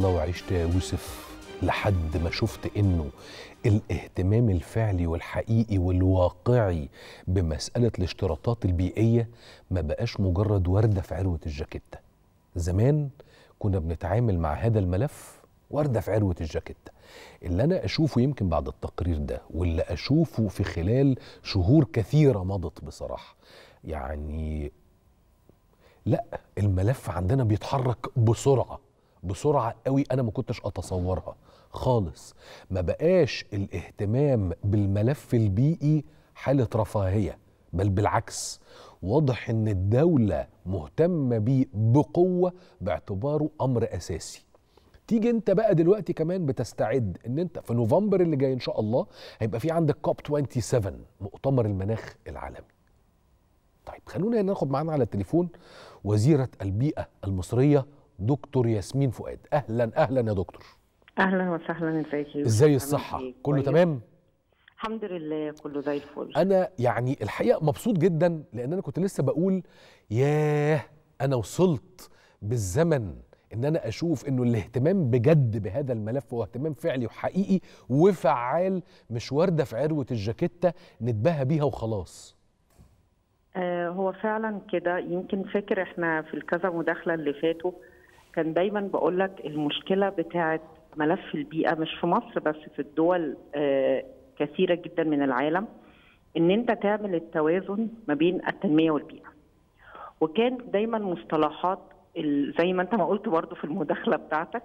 الله وعشت يا يوسف لحد ما شفت انه الاهتمام الفعلي والحقيقي والواقعي بمسألة الاشتراطات البيئية ما بقاش مجرد وردة في عروة الجاكيتة زمان كنا بنتعامل مع هذا الملف وردة في عروة الجاكيتة اللي أنا أشوفه يمكن بعد التقرير ده واللي أشوفه في خلال شهور كثيرة مضت بصراحة يعني لا الملف عندنا بيتحرك بسرعة بسرعة قوي أنا ما كنتش أتصورها خالص ما بقاش الاهتمام بالملف البيئي حالة رفاهية بل بالعكس واضح ان الدولة مهتمة بيه بقوة باعتباره امر اساسي تيجي انت بقى دلوقتي كمان بتستعد ان انت في نوفمبر اللي جاي ان شاء الله هيبقى في عندك كوب 27 مؤتمر المناخ العالمي طيب خلونا ناخد معانا على التليفون وزيرة البيئة المصرية دكتور ياسمين فؤاد اهلا اهلا يا دكتور اهلا وسهلا ازيك يا ازاي الصحة إيه؟ كله كويس؟ تمام الحمد لله كله زي الفل انا يعني الحقيقه مبسوط جدا لان انا كنت لسه بقول ياه انا وصلت بالزمن ان انا اشوف انه الاهتمام بجد بهذا الملف هو اهتمام فعلي وحقيقي وفعال مش ورده في عروه الجاكيته نتباهى بيها وخلاص آه هو فعلا كده يمكن فاكر احنا في الكذا مداخله اللي فاتوا كان دايما بقول لك المشكله بتاعه ملف البيئه مش في مصر بس في الدول آه كثيره جدا من العالم ان انت تعمل التوازن ما بين التنميه والبيئه وكان دايما مصطلحات ال- زي ما انت ما قلت برضو في المداخله بتاعتك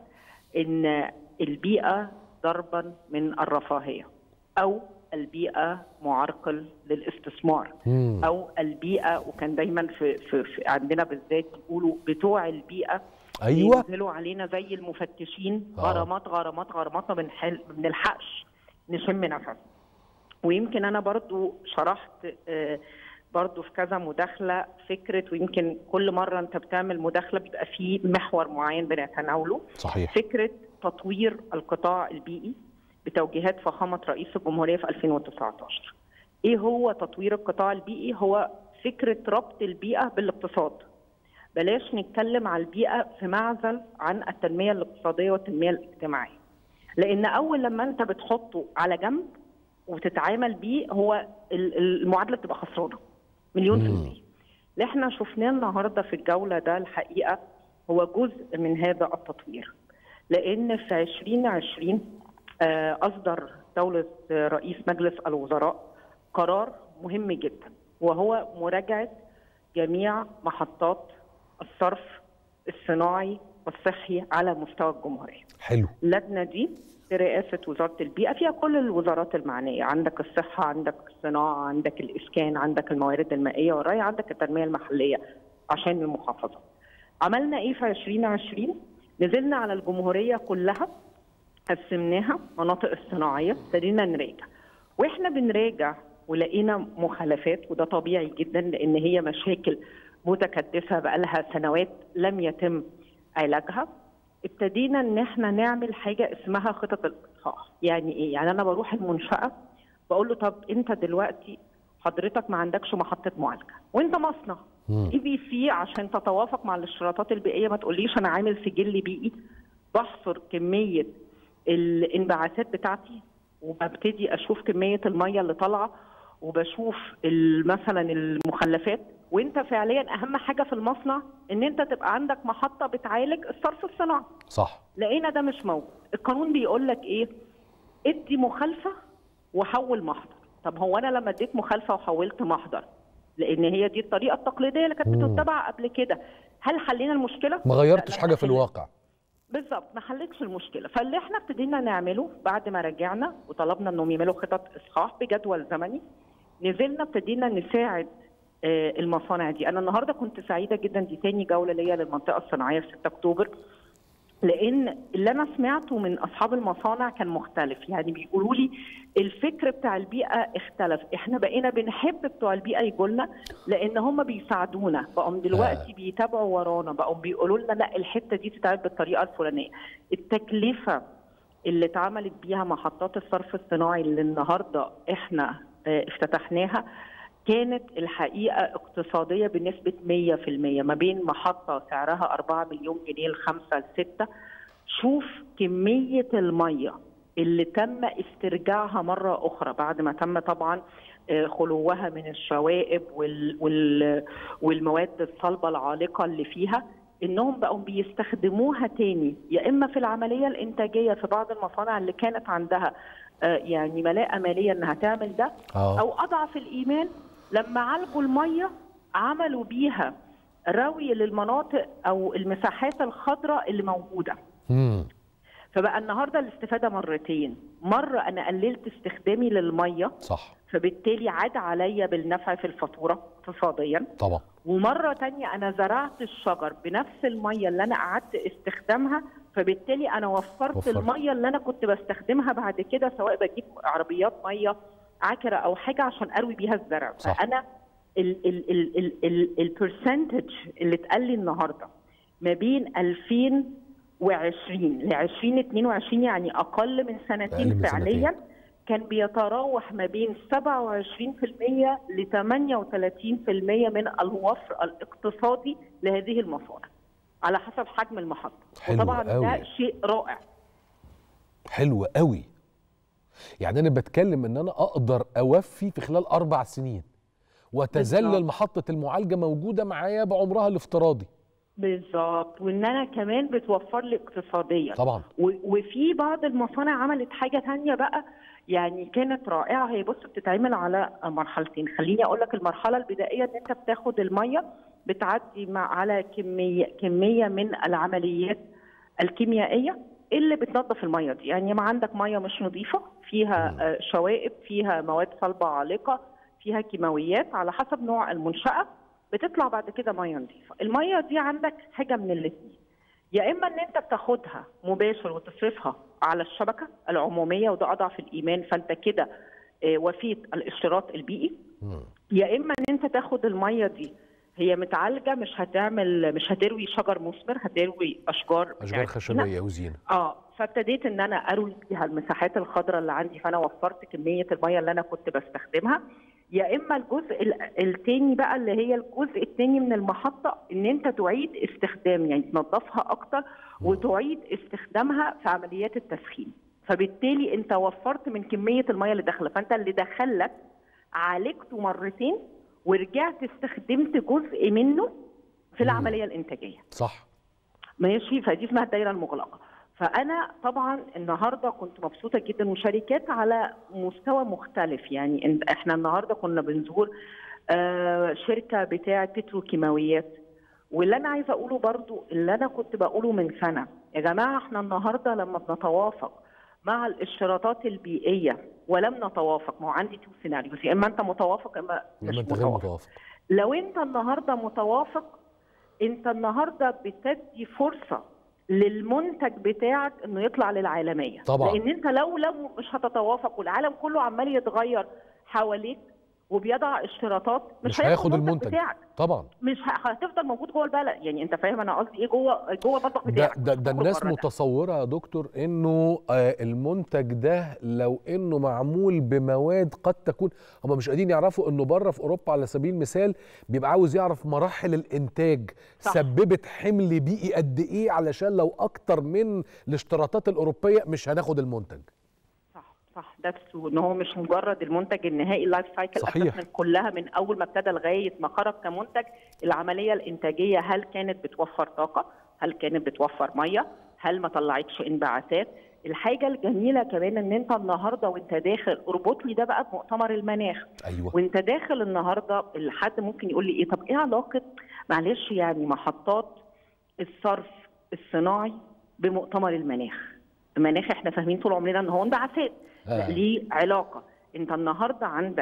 ان البيئه ضربا من الرفاهيه او البيئه معرقل للاستثمار مم. او البيئه وكان دايما في, في, في عندنا بالذات يقولوا بتوع البيئه ايوه ينزلوا علينا زي المفتشين آه. غرامات غرامات غرامات ما بنحل ما بنلحقش نشم نفس ويمكن انا برضو شرحت آه، برضو في كذا مداخله فكره ويمكن كل مره انت بتعمل مداخله بيبقى فيه محور معين بنتناوله صحيح فكره تطوير القطاع البيئي بتوجيهات فخامه رئيس الجمهوريه في 2019 ايه هو تطوير القطاع البيئي هو فكره ربط البيئه بالاقتصاد بلاش نتكلم على البيئه في معزل عن التنميه الاقتصاديه والتنميه الاجتماعيه لان اول لما انت بتحطه على جنب وتتعامل بيه هو ال- المعادله بتبقى خسرانه مليون في مم. المية اللي احنا شفناه النهارده في الجوله ده الحقيقه هو جزء من هذا التطوير لان في 2020 آه، اصدر دوله آه، رئيس مجلس الوزراء قرار مهم جدا وهو مراجعه جميع محطات الصرف الصناعي والصحي على مستوى الجمهوريه حلو اللجنه دي برئاسه وزاره البيئه فيها كل الوزارات المعنيه عندك الصحه عندك الصناعه عندك الاسكان عندك الموارد المائيه والري عندك التنميه المحليه عشان المحافظه عملنا ايه في 2020 نزلنا على الجمهوريه كلها قسمناها مناطق الصناعيه ابتدينا نراجع واحنا بنراجع ولقينا مخالفات وده طبيعي جدا لان هي مشاكل متكدسه بقالها سنوات لم يتم علاجها ابتدينا ان احنا نعمل حاجه اسمها خطط الاصلاح يعني ايه يعني انا بروح المنشاه بقول له طب انت دلوقتي حضرتك ما عندكش محطه معالجه وانت مصنع مم. اي بي سي عشان تتوافق مع الاشتراطات البيئيه ما تقوليش انا عامل سجل بيئي بحصر كميه الانبعاثات بتاعتي وببتدي اشوف كميه الميه اللي طالعه وبشوف ال- مثلا المخلفات وانت فعليا اهم حاجه في المصنع ان انت تبقى عندك محطه بتعالج الصرف الصناعي صح لقينا ده مش موجود القانون بيقول لك ايه ادي مخالفه وحول محضر طب هو انا لما اديت مخالفه وحولت محضر لان هي دي الطريقه التقليديه اللي كانت مم. بتتبع قبل كده هل حلينا المشكله ما غيرتش لا، حاجه في حل- الواقع بالظبط ما حلتش المشكله فاللي احنا ابتدينا نعمله بعد ما رجعنا وطلبنا انهم يعملوا خطط اصحاح بجدول زمني نزلنا ابتدينا نساعد آه، المصانع دي انا النهارده كنت سعيده جدا دي تاني جوله ليا للمنطقه الصناعيه في 6 اكتوبر لان اللي انا سمعته من اصحاب المصانع كان مختلف يعني بيقولوا لي الفكر بتاع البيئه اختلف احنا بقينا بنحب بتوع البيئه يجوا لنا لان هم بيساعدونا بقوا دلوقتي بيتابعوا ورانا بقوا بيقولوا لنا لا الحته دي تتعمل بالطريقه الفلانيه التكلفه اللي اتعملت بيها محطات الصرف الصناعي اللي النهارده احنا آه، افتتحناها كانت الحقيقه اقتصاديه بنسبه 100% ما بين محطه سعرها 4 مليون جنيه ل 5 ل 6 شوف كميه الميه اللي تم استرجاعها مره اخرى بعد ما تم طبعا آه، خلوها من الشوائب وال وال والمواد الصلبه العالقه اللي فيها انهم بقوا بيستخدموها تاني يا اما في العمليه الانتاجيه في بعض المصانع اللي كانت عندها آه، يعني ملاءه ماليه انها تعمل ده اه او اضعف الايمان لما عالجوا الميه عملوا بيها روي للمناطق او المساحات الخضراء اللي موجوده مم. فبقى النهارده الاستفاده مرتين مره انا قللت استخدامي للميه صح فبالتالي عاد عليا بالنفع في الفاتوره اقتصاديا طبعا ومره تانية انا زرعت الشجر بنفس الميه اللي انا قعدت استخدامها فبالتالي انا وفرت, وفرت. الميه اللي انا كنت بستخدمها بعد كده سواء بجيب عربيات ميه عكره او حاجه عشان اروي بيها الزرع صح. فانا البرسنتج اللي اتقال لي النهارده ما بين 2020 ل 2022 يعني اقل من أقل سنتين من فعليا سنتين. كان بيتراوح ما بين 27% ل 38% من الوفر الاقتصادي لهذه المصانع على حسب حجم المحطه حلو وطبعا ده قوي. شيء رائع حلو قوي يعني انا بتكلم ان انا اقدر اوفي في خلال اربع سنين وتظل بالظبط. محطه المعالجه موجوده معايا بعمرها الافتراضي بالظبط وان انا كمان بتوفر لي اقتصاديا طبعا و- وفي بعض المصانع عملت حاجه تانية بقى يعني كانت رائعه هي بص بتتعمل على مرحلتين خليني اقول لك المرحله البدائيه ان انت بتاخد الميه بتعدي مع على كميه كميه من العمليات الكيميائيه اللي بتنظف الميه دي يعني ما عندك ميه مش نظيفه فيها مم. آه، شوائب فيها مواد صلبه عالقه فيها كيماويات على حسب نوع المنشاه بتطلع بعد كده ميه نظيفه الميه دي عندك حاجه من الاثنين يا اما ان انت بتاخدها مباشر وتصرفها على الشبكه العموميه وده اضعف الايمان فانت كده آه، وفيت الاشتراط البيئي مم. يا اما ان انت تاخد الميه دي هي متعالجه مش هتعمل مش هتروي شجر مثمر هتروي اشجار اشجار بتاعت خشبيه وزينه اه فابتديت ان انا اروي فيها المساحات الخضراء اللي عندي فانا وفرت كميه الميه اللي انا كنت بستخدمها يا اما الجزء ال- التاني بقى اللي هي الجزء التاني من المحطه ان انت تعيد استخدام يعني تنظفها اكتر وتعيد استخدامها في عمليات التسخين فبالتالي انت وفرت من كميه الميه اللي داخله فانت اللي دخلك عالجته مرتين ورجعت استخدمت جزء منه في مم. العمليه الانتاجيه صح ماشي فدي اسمها الدايره المغلقه فانا طبعا النهارده كنت مبسوطه جدا وشركات على مستوى مختلف يعني إن- احنا النهارده كنا بنزور آه، شركه بتاعه بتروكيماويات واللي انا عايزه اقوله برضو اللي انا كنت بقوله من سنه يا جماعه احنا النهارده لما بنتوافق مع الاشتراطات البيئيه ولم نتوافق ما هو عندي تو سيناريوز يا اما انت متوافق يا اما مش لما انت غير متوافق متوافق لو انت النهارده متوافق انت النهارده بتدي فرصه للمنتج بتاعك انه يطلع للعالميه طبعا. لان انت لو لو مش هتتوافق والعالم كله عمال يتغير حواليك وبيضع اشتراطات مش هياخد المنتج بتاعك طبعا مش ه- هتفضل موجود جوه البلد يعني انت فاهم انا قصدي ايه جوه جوه المطبخ ده بتاعك ده, مش ده هتخرج الناس بره ده. متصوره يا دكتور انه آه، المنتج ده لو انه معمول بمواد قد تكون هم مش قادرين يعرفوا انه بره في اوروبا على سبيل المثال بيبقى عاوز يعرف مراحل الانتاج صح. سببت حمل بيئي قد ايه علشان لو اكتر من الاشتراطات الاوروبيه مش هناخد المنتج صح صح ده ان هو مش مجرد المنتج النهائي اللايف سايكل صحيح. من كلها من اول ما ابتدى لغايه ما خرج كمنتج العمليه الانتاجيه هل كانت بتوفر طاقه؟ هل كانت بتوفر ميه؟ هل ما طلعتش انبعاثات؟ الحاجه الجميله كمان ان انت النهارده وانت داخل اربط لي ده بقى بمؤتمر المناخ ايوه وانت داخل النهارده الحد ممكن يقول لي ايه طب ايه علاقه معلش يعني محطات الصرف الصناعي بمؤتمر المناخ المناخ احنا فاهمين طول عمرنا ان هو انبعاثات لا آه. ليه علاقه انت النهارده عندك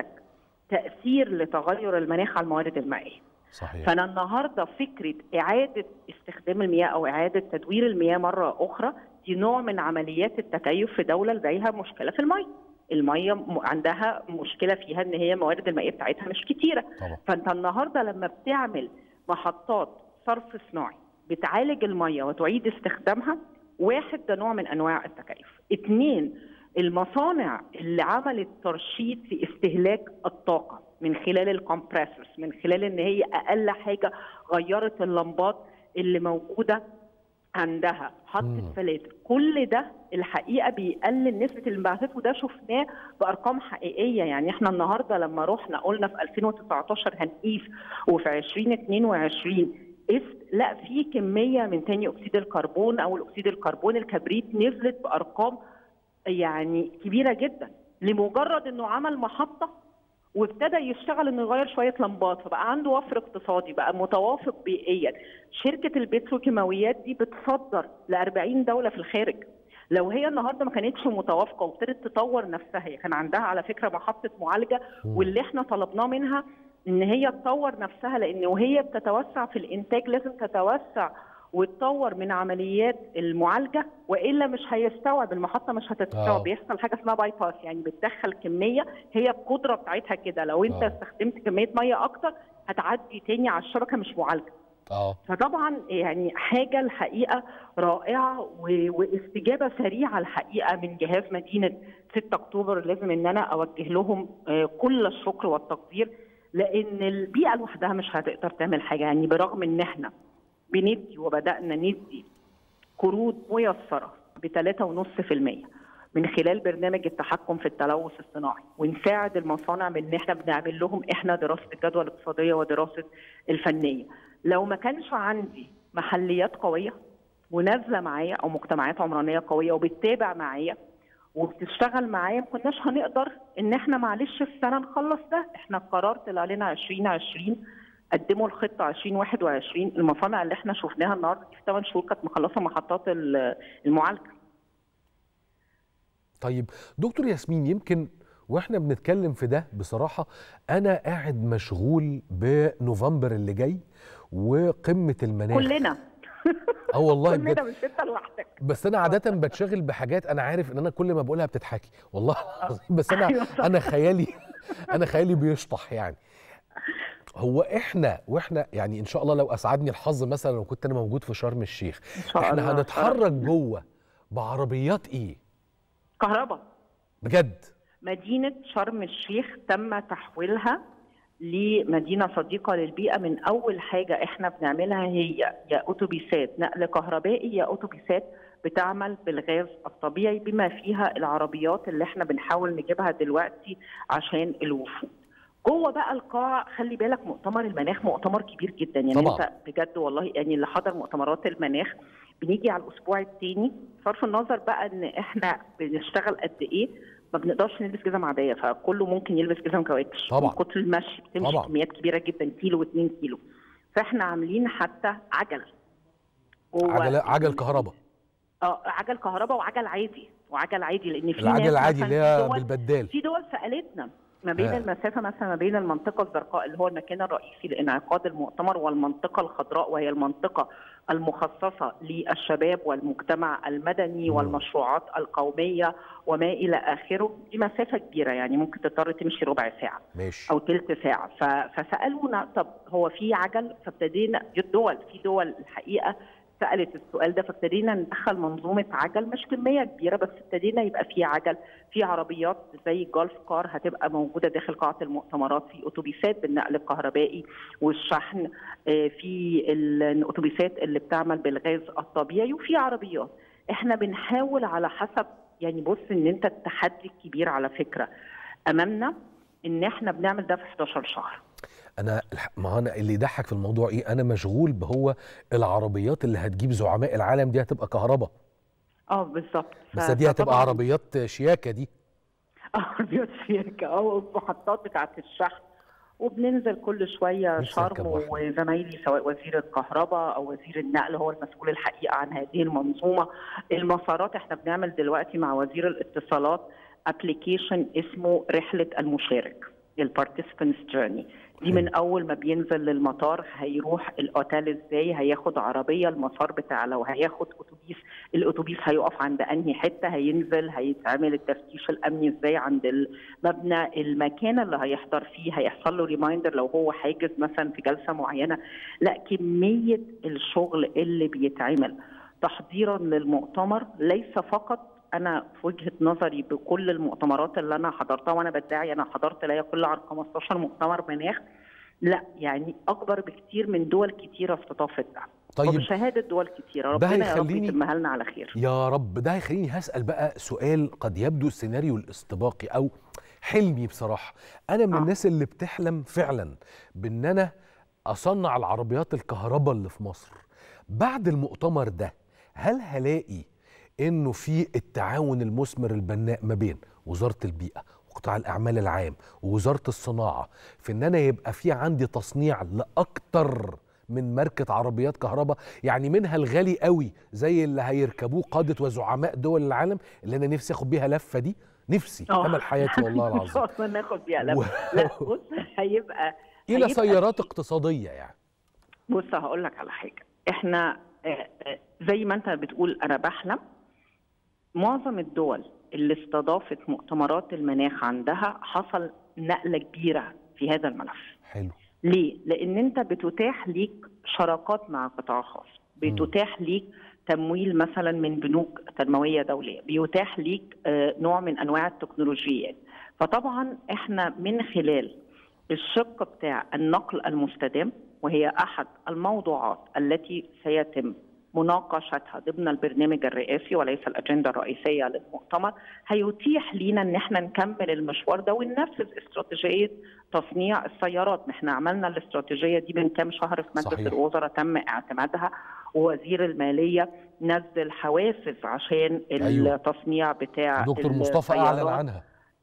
تاثير لتغير المناخ على الموارد المائيه صحيح فانا النهارده فكره اعاده استخدام المياه او اعاده تدوير المياه مره اخرى دي نوع من عمليات التكيف في دوله لديها مشكله في الميه الميه م- عندها مشكله فيها ان هي الموارد المائيه بتاعتها مش كتيره طبعا فانت النهارده لما بتعمل محطات صرف صناعي بتعالج الميه وتعيد استخدامها واحد ده نوع من انواع التكيف اتنين المصانع اللي عملت ترشيد في استهلاك الطاقه من خلال الكمبريسورز من خلال ان هي اقل حاجه غيرت اللمبات اللي موجوده عندها مم. محطه فلاتر كل ده الحقيقه بيقلل نسبه الانبعاثات وده شفناه بارقام حقيقيه يعني احنا النهارده لما رحنا قلنا في 2019 هنقيس وفي 2022 قست لا في كميه من ثاني اكسيد الكربون او الاكسيد الكربون الكبريت نزلت بارقام يعني كبيره جدا لمجرد انه عمل محطه وابتدى يشتغل انه يغير شويه لمبات فبقى عنده وفر اقتصادي بقى متوافق بيئيا شركه البتروكيماويات دي بتصدر ل 40 دوله في الخارج لو هي النهارده ما كانتش متوافقه وابتدت تطور نفسها هي كان عندها على فكره محطه معالجه مم. واللي احنا طلبناه منها ان هي تطور نفسها لان وهي بتتوسع في الانتاج لازم تتوسع وتطور من عمليات المعالجه والا مش هيستوعب المحطه مش آه. هتستوعب بيحصل حاجه اسمها باي باس يعني بتدخل كميه هي القدره بتاعتها كده لو انت آه. استخدمت كميه ميه اكتر هتعدي تاني على الشبكه مش معالجه اه فطبعا يعني حاجه الحقيقه رائعه و- واستجابه سريعه الحقيقه من جهاز مدينه 6 اكتوبر لازم ان انا اوجه لهم آه، كل الشكر والتقدير لان البيئه لوحدها مش هتقدر تعمل حاجه يعني برغم ان احنا بندي وبدانا ندي قروض ميسره ب 3.5% من خلال برنامج التحكم في التلوث الصناعي ونساعد المصانع بان احنا بنعمل لهم احنا دراسه الجدوى الاقتصاديه ودراسه الفنيه لو ما كانش عندي محليات قويه ونازله معايا او مجتمعات عمرانيه قويه وبتتابع معايا وبتشتغل معايا ما كناش هنقدر ان احنا معلش في سنه نخلص ده احنا القرار طلع لنا 2020 قدموا الخطه 2021 المصانع اللي احنا شفناها النهارده دي في 8 شهور كانت مخلصه محطات ال- المعالجه طيب دكتور ياسمين يمكن واحنا بنتكلم في ده بصراحة أنا قاعد مشغول بنوفمبر اللي جاي وقمة المناخ كلنا اه والله بجد كلنا مش انت لوحدك بس انا عاده بتشغل بحاجات انا عارف ان انا كل ما بقولها بتضحكي والله العظيم بس انا أيوة صح. انا خيالي انا خيالي بيشطح يعني هو احنا واحنا يعني ان شاء الله لو اسعدني الحظ مثلا لو كنت انا موجود في شرم الشيخ ان شاء الله احنا هنتحرك جوه بعربيات ايه كهرباء بجد مدينة شرم الشيخ تم تحويلها لمدينة صديقة للبيئة من أول حاجة إحنا بنعملها هي يا أتوبيسات نقل كهربائي يا أتوبيسات بتعمل بالغاز الطبيعي بما فيها العربيات اللي إحنا بنحاول نجيبها دلوقتي عشان الوفود جوه بقى القاعة خلي بالك مؤتمر المناخ مؤتمر كبير جدا يعني طبعاً. انت بجد والله يعني اللي حضر مؤتمرات المناخ بنيجي على الاسبوع الثاني صرف النظر بقى ان احنا بنشتغل قد ايه ما بنقدرش نلبس جزم عاديه فكله ممكن يلبس جزم كاوتش طبعاً. من كتر المشي بتمشي طبعاً. كميات كبيره جدا كيلو و2 كيلو فاحنا عاملين حتى عجل جوه عجل عجل كهرباء اه عجل كهرباء وعجل عادي وعجل عادي لان في العجل ناس العادي مثلاً اللي في هي دول- بالبدال في دول سالتنا ما بين آه. المسافه مثلا ما بين المنطقه الزرقاء اللي هو المكان الرئيسي لانعقاد المؤتمر والمنطقه الخضراء وهي المنطقه المخصصه للشباب والمجتمع المدني مم. والمشروعات القوميه وما الى اخره دي مسافه كبيره يعني ممكن تضطر تمشي ربع ساعه ماشي او ثلث ساعه ف- فسالونا طب هو في عجل فابتدينا الدول في دول الحقيقه سالت السؤال ده فابتدينا ندخل منظومه عجل مش كميه كبيره بس ابتدينا يبقى في عجل في عربيات زي الجولف كار هتبقى موجوده داخل قاعه المؤتمرات في اتوبيسات بالنقل الكهربائي والشحن آه، في الاتوبيسات اللي بتعمل بالغاز الطبيعي وفي عربيات احنا بنحاول على حسب يعني بص ان انت التحدي الكبير على فكره امامنا ان احنا بنعمل ده في 11 شهر انا الح- ما انا اللي يضحك في الموضوع ايه انا مشغول بهو العربيات اللي هتجيب زعماء العالم دي هتبقى كهرباء اه بالظبط بس ف- دي هتبقى فطبعاً عربيات شياكه دي عربيات شياكه اه والمحطات بتاعه الشحن وبننزل كل شويه نفسي شرم أركب واحدة. وزمايلي سواء وزير الكهرباء او وزير النقل هو المسؤول الحقيقه عن هذه المنظومه المسارات احنا بنعمل دلوقتي مع وزير الاتصالات ابلكيشن اسمه رحله المشارك البارتيسيبنتس جيرني دي من اول ما بينزل للمطار هيروح الاوتيل ازاي هياخد عربيه المسار بتاع لو هياخد اتوبيس الاتوبيس هيقف عند انهي حته هينزل هيتعمل التفتيش الامني ازاي عند المبنى المكان اللي هيحضر فيه هيحصل له ريمايندر لو هو حاجز مثلا في جلسه معينه لا كميه الشغل اللي بيتعمل تحضيرا للمؤتمر ليس فقط انا في وجهه نظري بكل المؤتمرات اللي انا حضرتها وانا بدعي انا حضرت لا يقل عن 15 مؤتمر مناخ لا يعني اكبر بكتير من دول كتيره استضافت ده طيب وبشهاده دول كتيره ده ربنا يا رب هيخليني- يتمها لنا على خير يا رب ده هيخليني هسأل بقى سؤال قد يبدو السيناريو الاستباقي أو حلمي بصراحة أنا من آه. الناس اللي بتحلم فعلا بأن أنا أصنع العربيات الكهرباء اللي في مصر بعد المؤتمر ده هل هلاقي إنه في التعاون المثمر البناء ما بين وزارة البيئة وقطاع الأعمال العام ووزارة الصناعة في إن أنا يبقى في عندي تصنيع لأكتر من ماركة عربيات كهرباء يعني منها الغالي قوي زي اللي هيركبوه قادة وزعماء دول العالم اللي أنا نفسي أخد بيها لفة دي نفسي آه. أمل حياتي والله ان العظيم شاء الله ناخد بيها لا و- لا بص هيبقى إلى هيبقى سيارات اقتصادية يعني بص هقول لك على حاجه احنا آه، آه، زي ما انت بتقول انا بحلم معظم الدول اللي استضافت مؤتمرات المناخ عندها حصل نقله كبيره في هذا الملف حلو ليه؟ لأن أنت بتتاح ليك شراكات مع قطاع خاص، بتتاح ليك تمويل مثلا من بنوك تنموية دولية، بيتاح ليك آه، نوع من أنواع التكنولوجيات. فطبعا احنا من خلال الشق بتاع النقل المستدام وهي أحد الموضوعات التي سيتم مناقشتها ضمن البرنامج الرئاسي وليس الأجندة الرئيسية للمؤتمر هيتيح لينا ان احنا نكمل المشوار ده وننفذ استراتيجيه تصنيع السيارات، ما احنا عملنا الاستراتيجيه دي من كام شهر في مجلس صحيح. الوزراء تم اعتمادها ووزير الماليه نزل حوافز عشان أيوة. التصنيع بتاع دكتور مصطفى أعلن السيارات. عنها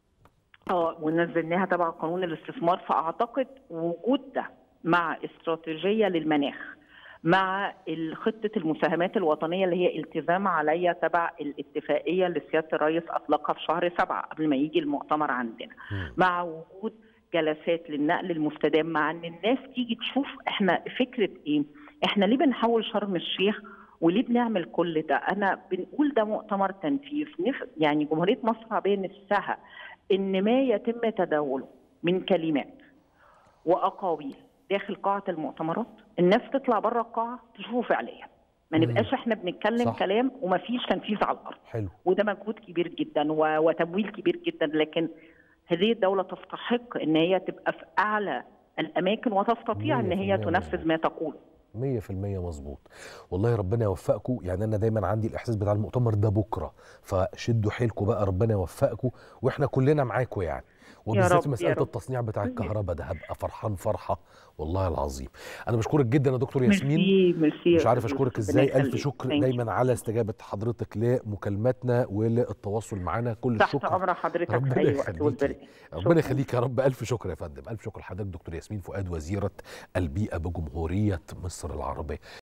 اه ونزلناها تبع قانون الاستثمار فاعتقد وجود ده مع استراتيجيه للمناخ مع خطه المساهمات الوطنيه اللي هي التزام عليا تبع الاتفاقيه اللي سياده الرئيس اطلقها في شهر سبعه قبل ما يجي المؤتمر عندنا مم. مع وجود جلسات للنقل المستدام مع ان الناس تيجي تشوف احنا فكره ايه احنا ليه بنحول شرم الشيخ وليه بنعمل كل ده انا بنقول ده مؤتمر تنفيذ نف- يعني جمهوريه مصر العربيه نفسها ان ما يتم تداوله من كلمات واقاويل داخل قاعه المؤتمرات الناس تطلع بره القاعه تشوفه فعليا ما مم. نبقاش احنا بنتكلم صح. كلام ومفيش تنفيذ على الارض حلو وده مجهود كبير جدا و- وتمويل كبير جدا لكن هذه الدولة تستحق ان هي تبقى في اعلى الاماكن وتستطيع ان هي 100% تنفذ ما تقوله مية في المية مظبوط والله ربنا يوفقكم يعني أنا دايما عندي الإحساس بتاع المؤتمر ده بكرة فشدوا حيلكم بقى ربنا يوفقكم وإحنا كلنا معاكم يعني وبالذات رب، في يا مسألة رب. التصنيع بتاع الكهرباء ده هبقى فرحان فرحة والله العظيم أنا بشكرك جدا يا دكتور ياسمين ميرسي ميرسي مش يا عارف أستاذ اشكرك يوسف. ازاي ربنا الف يخليك. شكر Thank you. دايما على استجابه حضرتك لمكالماتنا وللتواصل معنا كل تحت الشكر امر حضرتك في ربنا اي وقت يخليكي. والبرنامج ربنا شكراً. يخليك يا رب الف شكر يا فندم الف شكر لحضرتك دكتور ياسمين فؤاد وزيره البيئه بجمهوريه مصر العربيه